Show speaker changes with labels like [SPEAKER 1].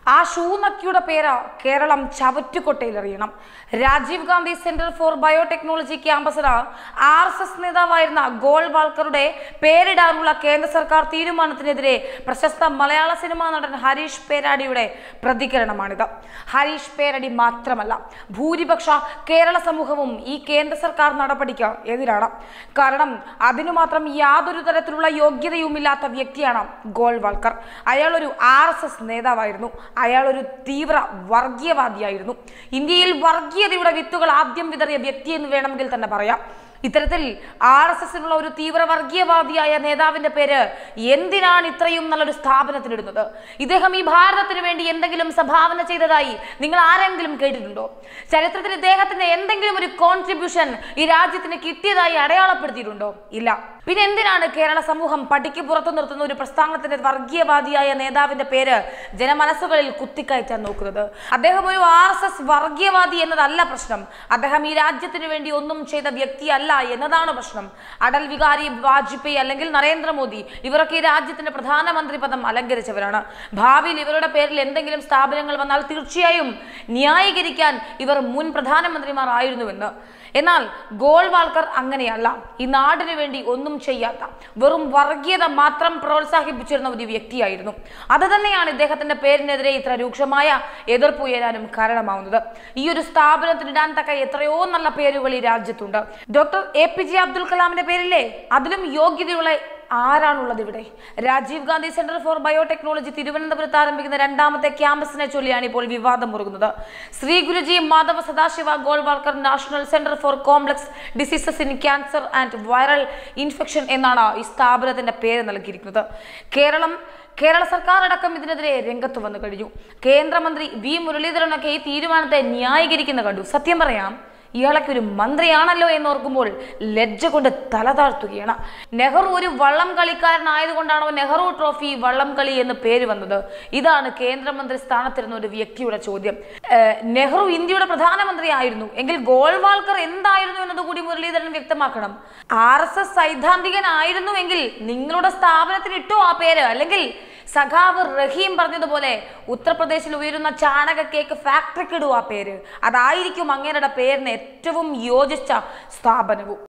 [SPEAKER 1] ആ ഷൂനക്കിയുടെ പേര് കേരളം ചവറ്റുകൊട്ടയിലെറിയണം Rajiv Gandhi centre for biotechnology ക്യാമ്പസിന് ആർ എസ് എസ് നേതാവായിരുന്ന ഗോൾ വാൾക്കറുടെ പേരിടാനുള്ള കേന്ദ്ര സർക്കാർ തീരുമാനത്തിനെതിരെ പ്രശസ്ത മലയാള സിനിമാ നടൻ ഹരീഷ് പേരാടിയുടെ പ്രതികരണമാണിത് ഹരീഷ് പേരടി മാത്രമല്ല ഭൂരിപക്ഷ കേരള സമൂഹവും ഈ കേന്ദ്ര സർക്കാർ നടപടിക്ക് എതിരാണ് കാരണം അതിനു മാത്രം യാതൊരു തരത്തിലുള്ള യോഗ്യതയുമില്ലാത്ത വ്യക്തിയാണ് ഗോൾ വാൾക്കർ അയാൾ ഒരു ആർ എസ് എസ് നേതാവായിരുന്നു അയാൾ ഒരു തീവ്ര വർഗീയവാദിയായിരുന്നു ഇന്ത്യയിൽ വർഗീയതയുടെ വിത്തുകൾ ആദ്യം വിതറിയ വ്യക്തി എന്ന് വേണമെങ്കിൽ തന്നെ പറയാം ഇത്തരത്തിൽ ആർ എസ് എസിനുള്ള ഒരു തീവ്ര വർഗീയവാദിയായ നേതാവിന്റെ പേര് എന്തിനാണ് ഇത്രയും നല്ലൊരു സ്ഥാപനത്തിനിടുന്നത് ഇദ്ദേഹം ഈ ഭാരതത്തിന് വേണ്ടി എന്തെങ്കിലും സംഭാവന ചെയ്തതായി നിങ്ങൾ ആരെങ്കിലും കേട്ടിട്ടുണ്ടോ ചരിത്രത്തിൽ ഇദ്ദേഹത്തിന്റെ എന്തെങ്കിലും ഒരു കോൺട്രിബ്യൂഷൻ ഈ രാജ്യത്തിന് കിട്ടിയതായി അടയാളപ്പെടുത്തിയിട്ടുണ്ടോ ഇല്ല പിന്നെ എന്തിനാണ് കേരള സമൂഹം പടിക്ക് പുറത്തു നിർത്തുന്ന ഒരു പ്രസ്ഥാനത്തിന്റെ വർഗീയവാദിയായ നേതാവിന്റെ പേര് ജനമനസ്സുകളിൽ കുത്തിക്കയറ്റാൻ നോക്കുന്നത് അദ്ദേഹം ഒരു ആർ എസ് എസ് വർഗീയവാദി എന്നതല്ല പ്രശ്നം അദ്ദേഹം ഈ രാജ്യത്തിന് വേണ്ടി ഒന്നും ചെയ്ത വ്യക്തിയല്ല എന്നതാണ് പ്രശ്നം അടൽ വികാരി വാജ്പേയി അല്ലെങ്കിൽ നരേന്ദ്രമോദി ഇവരൊക്കെ ഈ രാജ്യത്തിന്റെ പ്രധാനമന്ത്രി പദം അലങ്കരിച്ചവരാണ് ഭാവിയിൽ ഇവരുടെ പേരിൽ എന്തെങ്കിലും സ്ഥാപനങ്ങൾ വന്നാൽ തീർച്ചയായും ന്യായീകരിക്കാൻ ഇവർ മുൻ പ്രധാനമന്ത്രിമാർ ആയിരുന്നുവെന്ന് എന്നാൽ ഗോൾവാൾക്കർ അങ്ങനെയല്ല ഈ നാടിന് വേണ്ടി ഒന്നും ചെയ്യാത്ത വെറും വർഗീയത മാത്രം പ്രോത്സാഹിപ്പിച്ചിരുന്ന ഒരു വ്യക്തിയായിരുന്നു അത് തന്നെയാണ് ഇദ്ദേഹത്തിന്റെ പേരിനെതിരെ ഇത്ര രൂക്ഷമായ എതിർപ്പ് ഉയരാനും കാരണമാവുന്നത് ഈ ഒരു സ്ഥാപനത്തിനിടാൻ തക്ക എത്രയോ നല്ല പേരുകൾ ഈ രാജ്യത്തുണ്ട് doctor A P J Abdul കലാമിന്റെ പേരില്ലേ അതിലും യോഗ്യതയുള്ള ആരാണുള്ളത് ഇവിടെ Rajiv Gandhi centre for biotechnology തിരുവനന്തപുരത്ത് ആരംഭിക്കുന്ന രണ്ടാമത്തെ ക്യാമ്പസിനെ ചൊല്ലിയാണ് ഇപ്പോൾ വിവാദം മുറുകുന്നത് Shri Guruji Madhava Sadashiva Golwalkar national centre for complex diseases in cancer and viral infection എന്നാണ് ഈ സ്ഥാപനത്തിന്റെ പേര് നൽകിയിരിക്കുന്നത് കേരളം കേരള സർക്കാർ അടക്കം ഇതിനെതിരെ രംഗത്ത് വന്നു കഴിഞ്ഞു കേന്ദ്രമന്ത്രി വി മുരളീധരനൊക്കെ ഈ തീരുമാനത്തെ ന്യായീകരിക്കുന്ന കണ്ടു സത്യം പറയാം ഇയാളൊക്കെ ഒരു മന്ത്രിയാണല്ലോ എന്ന് ഓർക്കുമ്പോൾ ലജ്ജ കൊണ്ട് തല താഴ്ത്തുകയാണ് നെഹ്റു ഒരു വള്ളം കളിക്കാരനായതുകൊണ്ടാണോ നെഹ്റു ട്രോഫി വള്ളം കളി എന്ന് പേര് വന്നത് ഇതാണ് കേന്ദ്രമന്ത്രി സ്ഥാനത്തിരുന്ന ഒരു വ്യക്തിയുടെ ചോദ്യം ഏഹ്, നെഹ്റു ഇന്ത്യയുടെ പ്രധാനമന്ത്രി ആയിരുന്നു എങ്കിൽ ഗോൾവാൾക്കർ എന്തായിരുന്നു എന്നത് കൂടി മുരളീധരൻ വ്യക്തമാക്കണം ആർ എസ് എസ് സൈദ്ധാന്തികനായിരുന്നു എങ്കിൽ നിങ്ങളുടെ സ്ഥാപനത്തിന് ഇട്ടോ ആ പേര് അല്ലെങ്കിൽ സഖാവ് റഹീം പറഞ്ഞതുപോലെ ഉത്തർപ്രദേശിൽ ഉയരുന്ന ചാണക കേക്ക് ഫാക്ടറിക്ക് ഇടുക ആ പേര് അതായിരിക്കും അങ്ങേരുടെ പേരിന് ഏറ്റവും യോജിച്ച സ്ഥാപനവും